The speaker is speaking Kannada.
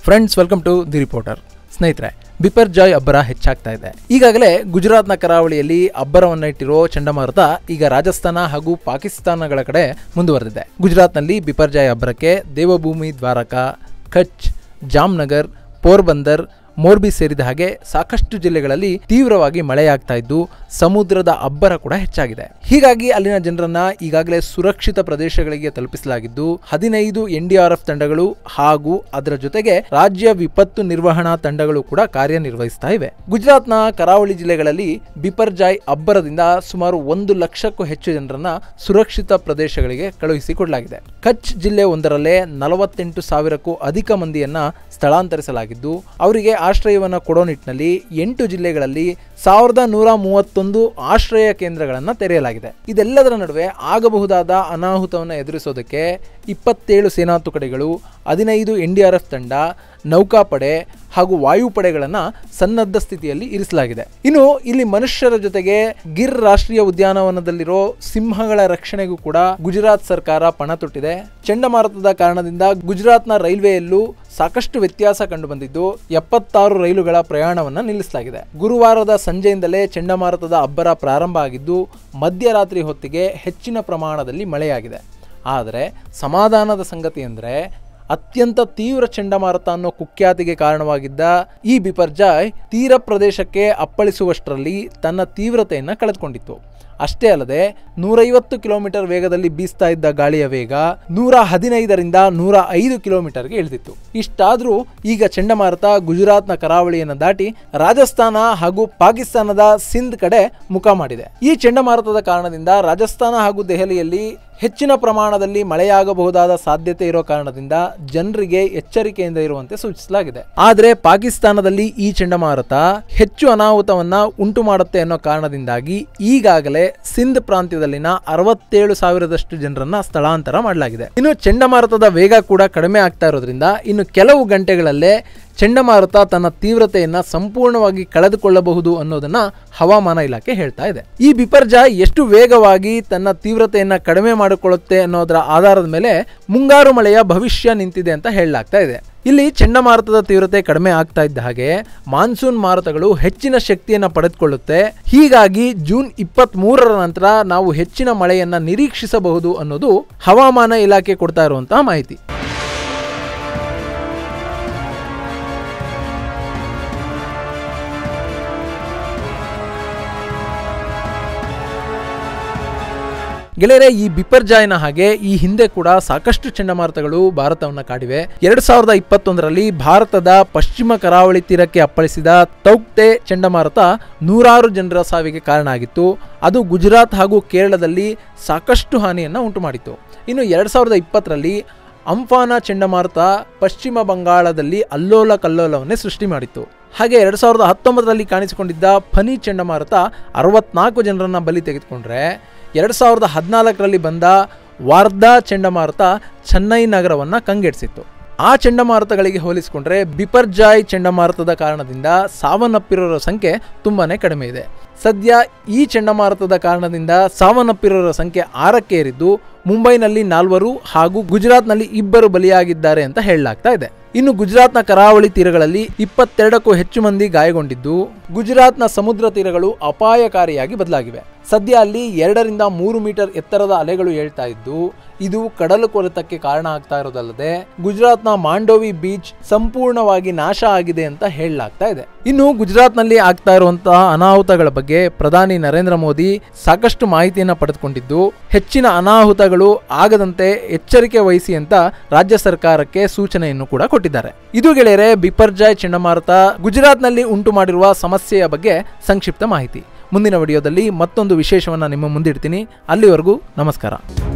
friends welcome to the reporter ಸ್ನೇಹಿತರೆ ಬಿಪರ್ ಜಾಯ್ ಅಬ್ಬರ ಹೆಚ್ಚಾಗ್ತಾ ಇದೆ ಈಗಾಗಲೇ ಗುಜರಾತ್ನ ಕರಾವಳಿಯಲ್ಲಿ ಅಬ್ಬರವನ್ನ ಇಟ್ಟಿರೋ ಚಂಡಮಾರುತ ಈಗ ರಾಜಸ್ಥಾನ ಹಾಗೂ ಪಾಕಿಸ್ತಾನಗಳ ಕಡೆ ಮುಂದುವರೆದಿದೆ ಗುಜರಾತ್ನಲ್ಲಿ ಬಿಪರ್ ಜಾಯ್ ಅಬ್ಬರಕ್ಕೆ ದೇವಭೂಮಿ ದ್ವಾರಕಾ ಕಚ್ ಜಾಮ್ನಗರ್ ಪೋರ್ಬಂದರ್ ಮೋರ್ಬಿ ಸೇರಿದ ಹಾಗೆ ಸಾಕಷ್ಟು ಜಿಲ್ಲೆಗಳಲ್ಲಿ ತೀವ್ರವಾಗಿ ಮಳೆಯಾಗ್ತಾ ಇದ್ದು ಸಮುದ್ರದ ಅಬ್ಬರ ಕೂಡ ಹೆಚ್ಚಾಗಿದೆ ಹೀಗಾಗಿ ಅಲ್ಲಿನ ಜನರನ್ನ ಈಗಾಗಲೇ ಸುರಕ್ಷಿತ ಪ್ರದೇಶಗಳಿಗೆ ತಲುಪಿಸಲಾಗಿದ್ದು ಹದಿನೈದು ಎನ್ಡಿಆರ್ಎಫ್ ತಂಡಗಳು ಹಾಗೂ ಅದರ ಜೊತೆಗೆ ರಾಜ್ಯ ವಿಪತ್ತು ನಿರ್ವಹಣಾ ತಂಡಗಳು ಕೂಡ ಕಾರ್ಯನಿರ್ವಹಿಸ್ತಾ ಇವೆ ಗುಜರಾತ್ನ ಕರಾವಳಿ ಜಿಲ್ಲೆಗಳಲ್ಲಿ ಬಿಪರ್ಜಾಯ್ ಅಬ್ಬರದಿಂದ ಸುಮಾರು ಒಂದು ಲಕ್ಷಕ್ಕೂ ಹೆಚ್ಚು ಜನರನ್ನ ಸುರಕ್ಷಿತ ಪ್ರದೇಶಗಳಿಗೆ ಕಳುಹಿಸಿಕೊಡಲಾಗಿದೆ ಕಚ್ ಜಿಲ್ಲೆ ಒಂದರಲ್ಲೇ ನಲವತ್ತೆಂಟು ಸಾವಿರಕ್ಕೂ ಅಧಿಕ ಮಂದಿಯನ್ನ ಸ್ಥಳಾಂತರಿಸಲಾಗಿದ್ದು ಅವರಿಗೆ ಆಶ್ರಯವನ್ನು ಕೊಡೋ ನಿಟ್ಟಿನಲ್ಲಿ ಎಂಟು ಜಿಲ್ಲೆಗಳಲ್ಲಿ ಸಾವಿರದ ನೂರ ಮೂವತ್ತೊಂದು ಆಶ್ರಯ ಕೇಂದ್ರಗಳನ್ನು ತೆರೆಯಲಾಗಿದೆ ಇದೆಲ್ಲದರ ನಡುವೆ ಆಗಬಹುದಾದ ಅನಾಹುತವನ್ನು ಎದುರಿಸೋದಕ್ಕೆ ಇಪ್ಪತ್ತೇಳು ಸೇನಾ ತುಕಡಿಗಳು ಹದಿನೈದು ಎನ್ಡಿಆರ್ಎಫ್ ತಂಡ ನೌಕಾಪಡೆ ಹಾಗೂ ವಾಯುಪಡೆಗಳನ್ನು ಸನ್ನದ್ಧ ಸ್ಥಿತಿಯಲ್ಲಿ ಇರಿಸಲಾಗಿದೆ ಇನ್ನು ಇಲ್ಲಿ ಮನುಷ್ಯರ ಜೊತೆಗೆ ಗಿರ್ ರಾಷ್ಟ್ರೀಯ ಉದ್ಯಾನವನದಲ್ಲಿರೋ ಸಿಂಹಗಳ ರಕ್ಷಣೆಗೂ ಕೂಡ ಗುಜರಾತ್ ಸರ್ಕಾರ ಪಣ ತೊಟ್ಟಿದೆ ಚಂಡಮಾರುತದ ಕಾರಣದಿಂದ ಗುಜರಾತ್ನ ರೈಲ್ವೆಯಲ್ಲೂ ಸಾಕಷ್ಟು ವ್ಯತ್ಯಾಸ ಕಂಡುಬಂದಿದ್ದು ಎಪ್ಪತ್ತಾರು ರೈಲುಗಳ ಪ್ರಯಾಣವನ್ನು ನಿಲ್ಲಿಸಲಾಗಿದೆ ಗುರುವಾರದ ಸಂಜೆಯಿಂದಲೇ ಚಂಡಮಾರುತದ ಅಬ್ಬರ ಪ್ರಾರಂಭ ಆಗಿದ್ದು ಮಧ್ಯರಾತ್ರಿ ಹೊತ್ತಿಗೆ ಹೆಚ್ಚಿನ ಪ್ರಮಾಣದಲ್ಲಿ ಮಳೆಯಾಗಿದೆ ಆದರೆ ಸಮಾಧಾನದ ಸಂಗತಿ ಅಂದರೆ ಅತ್ಯಂತ ತೀವ್ರ ಚಂಡಮಾರುತ ಅನ್ನೋ ಕುಖ್ಯಾತಿಗೆ ಕಾರಣವಾಗಿದ್ದ ಈ ಬಿಪರ್ಜಾಯ್ ತೀರ ಪ್ರದೇಶಕ್ಕೆ ಅಪ್ಪಳಿಸುವಷ್ಟರಲ್ಲಿ ತನ್ನ ತೀವ್ರತೆಯನ್ನು ಕಳೆದುಕೊಂಡಿತ್ತು ಅಷ್ಟೇ ಅಲ್ಲದೆ ನೂರೈವತ್ತು ಕಿಲೋಮೀಟರ್ ವೇಗದಲ್ಲಿ ಬೀಸ್ತಾ ಇದ್ದ ಗಾಳಿಯ ವೇಗ ನೂರ ಹದಿನೈದರಿಂದ ನೂರ ಐದು ಕಿಲೋಮೀಟರ್ಗೆ ಇಳಿದಿತ್ತು ಇಷ್ಟಾದರೂ ಈಗ ಚಂಡಮಾರುತ ಗುಜರಾತ್ನ ಕರಾವಳಿಯನ್ನು ದಾಟಿ ರಾಜಸ್ಥಾನ ಹಾಗೂ ಪಾಕಿಸ್ತಾನದ ಸಿಂಧ್ ಕಡೆ ಮುಖ ಮಾಡಿದೆ ಈ ಚಂಡಮಾರುತದ ಕಾರಣದಿಂದ ರಾಜಸ್ಥಾನ ಹಾಗೂ ದೆಹಲಿಯಲ್ಲಿ ಹೆಚ್ಚಿನ ಪ್ರಮಾಣದಲ್ಲಿ ಮಳೆಯಾಗಬಹುದಾದ ಸಾಧ್ಯತೆ ಇರೋ ಕಾರಣದಿಂದ ಜನರಿಗೆ ಎಚ್ಚರಿಕೆಯಿಂದ ಇರುವಂತೆ ಸೂಚಿಸಲಾಗಿದೆ ಆದರೆ ಪಾಕಿಸ್ತಾನದಲ್ಲಿ ಈ ಚಂಡಮಾರುತ ಹೆಚ್ಚು ಅನಾಹುತವನ್ನ ಉಂಟು ಮಾಡುತ್ತೆ ಅನ್ನೋ ಕಾರಣದಿಂದಾಗಿ ಈಗಾಗಲೇ ಸಿಂಧ್ ಪ್ರಾಂತ್ಯದಲ್ಲಿನ ಅರವತ್ತೇಳು ಸಾವಿರದಷ್ಟು ಜನರನ್ನ ಸ್ಥಳಾಂತರ ಮಾಡಲಾಗಿದೆ ಇನ್ನು ಚಂಡಮಾರುತದ ವೇಗ ಕೂಡ ಕಡಿಮೆ ಆಗ್ತಾ ಇರೋದ್ರಿಂದ ಇನ್ನು ಕೆಲವು ಗಂಟೆಗಳಲ್ಲೇ ಚಂಡಮಾರುತ ತನ್ನ ತೀವ್ರತೆಯನ್ನ ಸಂಪೂರ್ಣವಾಗಿ ಕಳೆದುಕೊಳ್ಳಬಹುದು ಅನ್ನೋದನ್ನ ಹವಾಮಾನ ಇಲಾಖೆ ಹೇಳ್ತಾ ಇದೆ ಈ ಬಿಪರ್ಜಾಯ್ ಎಷ್ಟು ವೇಗವಾಗಿ ತನ್ನ ತೀವ್ರತೆಯನ್ನ ಕಡಿಮೆ ಮಾಡಿಕೊಳ್ಳುತ್ತೆ ಅನ್ನೋದರ ಆಧಾರದ ಮೇಲೆ ಮುಂಗಾರು ಮಳೆಯ ಭವಿಷ್ಯ ನಿಂತಿದೆ ಅಂತ ಹೇಳಲಾಗ್ತಾ ಇದೆ ಇಲ್ಲಿ ಚಂಡಮಾರುತದ ತೀವ್ರತೆ ಕಡಿಮೆ ಆಗ್ತಾ ಇದ್ದ ಹಾಗೆ ಮಾನ್ಸೂನ್ ಮಾರುತಗಳು ಹೆಚ್ಚಿನ ಶಕ್ತಿಯನ್ನು ಪಡೆದುಕೊಳ್ಳುತ್ತೆ ಹೀಗಾಗಿ ಜೂನ್ ಇಪ್ಪತ್ತ್ ಮೂರರ ನಂತರ ನಾವು ಹೆಚ್ಚಿನ ಮಳೆಯನ್ನ ನಿರೀಕ್ಷಿಸಬಹುದು ಅನ್ನೋದು ಹವಾಮಾನ ಇಲಾಖೆ ಕೊಡ್ತಾ ಇರುವಂತಹ ಮಾಹಿತಿ ಗೆಳೆಯರೆ ಈ ಬಿಪರ್ಜಾಯ್ನ ಹಾಗೆ ಈ ಹಿಂದೆ ಕೂಡ ಸಾಕಷ್ಟು ಚಂಡಮಾರುತಗಳು ಭಾರತವನ್ನು ಕಾಡಿವೆ ಎರಡ್ ಸಾವಿರದ ಇಪ್ಪತ್ತೊಂದರಲ್ಲಿ ಭಾರತದ ಪಶ್ಚಿಮ ಕರಾವಳಿ ತೀರಕ್ಕೆ ಅಪ್ಪಳಿಸಿದ ತೌಕ್ತೆ ಚಂಡಮಾರುತ ನೂರಾರು ಜನರ ಸಾವಿಗೆ ಕಾರಣ ಆಗಿತ್ತು ಅದು ಗುಜರಾತ್ ಹಾಗೂ ಕೇರಳದಲ್ಲಿ ಸಾಕಷ್ಟು ಹಾನಿಯನ್ನು ಉಂಟು ಮಾಡಿತ್ತು ಇನ್ನು ಎರಡ್ ಸಾವಿರದ ಇಪ್ಪತ್ತರಲ್ಲಿ ಅಂಫಾನ ಚಂಡಮಾರುತ ಪಶ್ಚಿಮ ಬಂಗಾಳದಲ್ಲಿ ಅಲ್ಲೋಲ ಕಲ್ಲೋಲವನ್ನೇ ಸೃಷ್ಟಿ ಮಾಡಿತ್ತು ಹಾಗೆ ಎರಡ್ ಸಾವಿರದ ಹತ್ತೊಂಬತ್ತರಲ್ಲಿ ಕಾಣಿಸಿಕೊಂಡಿದ್ದ ಫನಿ ಚಂಡಮಾರುತ ಅರವತ್ನಾಲ್ಕು ಜನರನ್ನ ಬಲಿ ತೆಗೆದುಕೊಂಡ್ರೆ ಎರಡು ಸಾವಿರದ ಹದಿನಾಲ್ಕರಲ್ಲಿ ಬಂದ ವಾರ್ಧಾ ಚಂಡಮಾರುತ ಚೆನ್ನೈ ನಗರವನ್ನು ಕಂಗೆಡಿಸಿತ್ತು ಆ ಚಂಡಮಾರುತಗಳಿಗೆ ಹೋಲಿಸಿಕೊಂಡ್ರೆ ಬಿಪರ್ಜಾಯ್ ಚಂಡಮಾರುತದ ಕಾರಣದಿಂದ ಸಾವನ್ನಪ್ಪಿರೋರ ಸಂಖ್ಯೆ ತುಂಬಾನೇ ಕಡಿಮೆ ಇದೆ ಸದ್ಯ ಈ ಚಂಡಮಾರುತದ ಕಾರಣದಿಂದ ಸಾವನ್ನಪ್ಪಿರೋರ ಸಂಖ್ಯೆ ಆರಕ್ಕೆ ಏರಿದ್ದು ಮುಂಬೈನಲ್ಲಿ ನಾಲ್ವರು ಹಾಗೂ ಗುಜರಾತ್ನಲ್ಲಿ ಇಬ್ಬರು ಬಲಿಯಾಗಿದ್ದಾರೆ ಅಂತ ಹೇಳಲಾಗ್ತಾ ಇದೆ ಇನ್ನು ಗುಜರಾತ್ನ ಕರಾವಳಿ ತೀರಗಳಲ್ಲಿ ಇಪ್ಪತ್ತೆರಡಕ್ಕೂ ಹೆಚ್ಚು ಮಂದಿ ಗಾಯಗೊಂಡಿದ್ದು ಗುಜರಾತ್ನ ಸಮುದ್ರ ತೀರಗಳು ಅಪಾಯಕಾರಿಯಾಗಿ ಬದಲಾಗಿವೆ ಸದ್ಯ ಅಲ್ಲಿ ಎರಡರಿಂದ ಮೂರು ಮೀಟರ್ ಎತ್ತರದ ಅಲೆಗಳು ಏಳ್ತಾ ಇದ್ದು ಇದು ಕಡಲು ಕೊರೆತಕ್ಕೆ ಕಾರಣ ಆಗ್ತಾ ಇರೋದಲ್ಲದೆ ಗುಜರಾತ್ನ ಮಾಂಡೋವಿ ಬೀಚ್ ಸಂಪೂರ್ಣವಾಗಿ ನಾಶ ಆಗಿದೆ ಅಂತ ಹೇಳಲಾಗ್ತಾ ಇದೆ ಇನ್ನು ಗುಜರಾತ್ನಲ್ಲಿ ಆಗ್ತಾ ಇರುವಂತಹ ಅನಾಹುತಗಳ ಬಗ್ಗೆ ಪ್ರಧಾನಿ ನರೇಂದ್ರ ಮೋದಿ ಸಾಕಷ್ಟು ಮಾಹಿತಿಯನ್ನು ಪಡೆದುಕೊಂಡಿದ್ದು ಹೆಚ್ಚಿನ ಅನಾಹುತಗಳು ಆಗದಂತೆ ಎಚ್ಚರಿಕೆ ವಹಿಸಿ ಅಂತ ರಾಜ್ಯ ಸರ್ಕಾರಕ್ಕೆ ಸೂಚನೆಯನ್ನು ಕೂಡ ಕೊಟ್ಟಿದ್ದಾರೆ ಇದು ಗೆಳೆಯರೆ ಬಿಪರ್ಜಾಯ್ ಚಂಡಮಾರುತ ಗುಜರಾತ್ನಲ್ಲಿ ಉಂಟು ಮಾಡಿರುವ ಸಮಸ್ಯೆಯ ಬಗ್ಗೆ ಸಂಕ್ಷಿಪ್ತ ಮಾಹಿತಿ ಮುಂದಿನ ವಿಡಿಯೋದಲ್ಲಿ ಮತ್ತೊಂದು ವಿಶೇಷವನ್ನು ನಿಮ್ಮ ಮುಂದಿಡ್ತೀನಿ ಅಲ್ಲಿವರೆಗೂ ನಮಸ್ಕಾರ